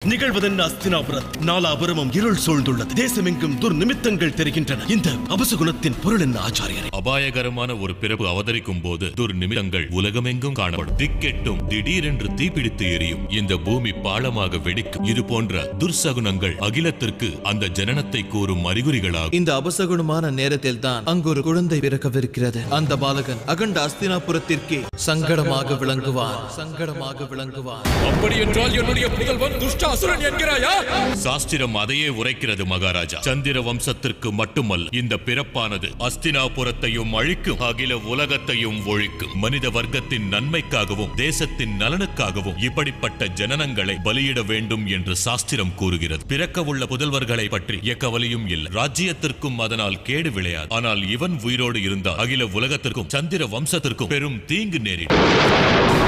நிகழ்வதென்ன அஸ்தினாபுரம் நாலாபுரமும் இருள் சூழ்ந்துள்ளது தேசமெங்கும் துர்நிமித்தங்கள் தெரிகின்றன இந்த அபசகுணத்தின் பொருள் என்ன ஆச்சாரியரே அபாயகரமான ஒரு பிறப்பு அவதரிக்கும் போது துர்நிமித்தங்கள் உலகமெங்கும் காணப்படும் திக்கெட்டும் திடீரென்று தீப்பிடித்து எரியும் இந்த பூமி பாலமாக வெடிக்கும் இது போன்ற துர்சகுனங்கள் அகிலத்திற்கு அந்த ஜனனத்தை கூறும் அறிகுறிகளாகும் இந்த அபசகுணமான நேரத்தில் தான் அங்கு ஒரு குழந்தை பிறக்கவிருக்கிறது அந்த பாலகன் அகண்ட அஸ்தினாபுரத்திற்கே சங்கடமாக விளங்குவான் சங்கடமாக விளங்குவான் அப்படி என்றால் என்னுடைய புதல்வன் துஷ்ட அசுரன் என்கிறாயா சாஸ்திரம் அதையே உரைக்கிறது மகாராஜா சந்திர வம்சத்திற்கு மட்டுமல்ல இந்த பிறப்பானது அஸ்தினாபுரத்தையும் அழிக்கும் அகில உலகத்தையும் ஒழிக்கும் மனித வர்க்கத்தின் நன்மைக்காகவும் தேசத்தின் நலனுக்காகவும் இப்படிப்பட்ட ஜனனங்களை பலியிட வேண்டும் என்று சாஸ்திரம் கூறுகிறது பிறக்கவுள்ள புதல்வர்களை பற்றி எக்கவலையும் இல்லை ராஜ்யத்திற்கும் அதனால் கேடு விளையாது ஆனால் இவன் உயிரோடு இருந்தால் அகில உலகத்திற்கும் சந்திர வம்சத்திற்கும் பெரும் தீங்கு நேரிடும்